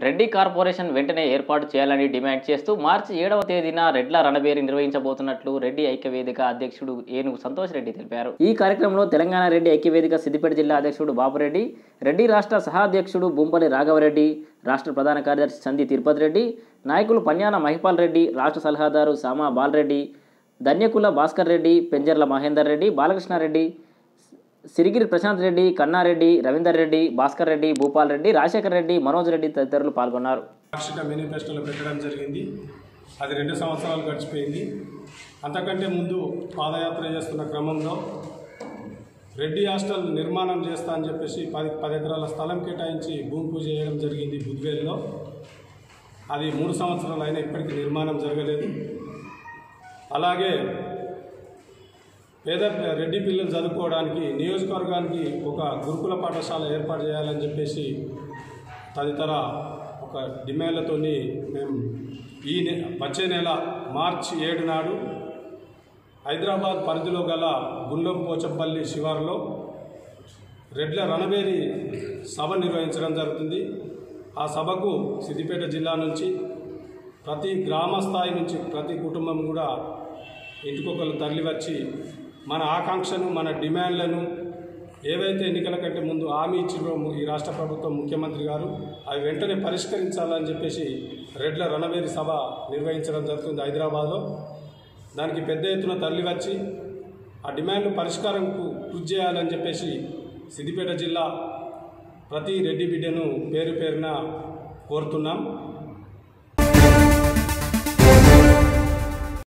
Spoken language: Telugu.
రెడ్డి కార్పొరేషన్ వెంటనే ఏర్పాటు చేయాలని డిమాండ్ చేస్తూ మార్చి ఏడవ తేదీన రెడ్ల రణబేరి నిర్వహించబోతున్నట్లు రెడ్డి ఐక్యవేదిక అధ్యక్షుడు ఏనుగు సంతోష్ రెడ్డి తెలిపారు ఈ కార్యక్రమంలో తెలంగాణ రెడ్డి ఐక్యవేదిక సిద్దిపేట జిల్లా అధ్యక్షుడు బాపురెడ్డి రెడ్డి రాష్ట్ర సహాధ్యక్షుడు బుంపల్లి రాఘవరెడ్డి రాష్ట్ర ప్రధాన కార్యదర్శి సంధి తిరుపతి రెడ్డి నాయకులు పన్యాన మహిపాల్ రెడ్డి రాష్ట్ర సలహాదారు సామా బాలరెడ్డి ధన్యకుల భాస్కర్ రెడ్డి పెంజర్ల మహేందర్ రెడ్డి బాలకృష్ణారెడ్డి సిరిగిరి ప్రశాంత్ రెడ్డి కన్నారెడ్డి రవీందర్ రెడ్డి భాస్కర్ రెడ్డి భూపాల్ రెడ్డి రాజశేఖర్ రెడ్డి మనోజ్ రెడ్డి తదితరులు పాల్గొన్నారు వార్షిక మేనిఫెస్టోలో పెట్టడం జరిగింది అది రెండు సంవత్సరాలు గడిచిపోయింది అంతకంటే ముందు పాదయాత్ర చేస్తున్న క్రమంలో రెడ్డి హాస్టల్ నిర్మాణం చేస్తా అని చెప్పేసి పది పది ఎకరాల స్థలం కేటాయించి భూమి పూజ చేయడం జరిగింది బుద్వేల్లో అది మూడు సంవత్సరాలు అయినా ఇప్పటికీ నిర్మాణం జరగలేదు అలాగే పేద రెడ్డి పిల్లలు చదువుకోవడానికి నియోజకవర్గానికి ఒక గురుకుల పాఠశాల ఏర్పాటు చేయాలని చెప్పేసి తదితర ఒక డిమాండ్లతోని మేము ఈ నె వచ్చే నెల మార్చి ఏడు నాడు హైదరాబాద్ పరిధిలో గల గుండం పోచంపల్లి శివారులో రెడ్ల రణబేరి సభ నిర్వహించడం జరుగుతుంది ఆ సభకు సిద్దిపేట జిల్లా నుంచి ప్రతి గ్రామ స్థాయి నుంచి ప్రతి కుటుంబం కూడా ఇంటికొకరు తరలివచ్చి మన ఆకాంక్షను మన డిమాండ్లను ఏవైతే ఎన్నికల కంటే ముందు హామీ ఇచ్చిందో ఈ రాష్ట్ర ప్రభుత్వం ముఖ్యమంత్రి గారు అవి వెంటనే పరిష్కరించాలని చెప్పేసి రెడ్ల రణబేరి సభ నిర్వహించడం జరుగుతుంది హైదరాబాద్లో దానికి పెద్ద ఎత్తున తరలివచ్చి ఆ డిమాండ్ పరిష్కారంకు కృషి చేయాలని చెప్పేసి సిద్దిపేట జిల్లా ప్రతి రెడ్డి బిడ్డను పేరు పేరున కోరుతున్నాం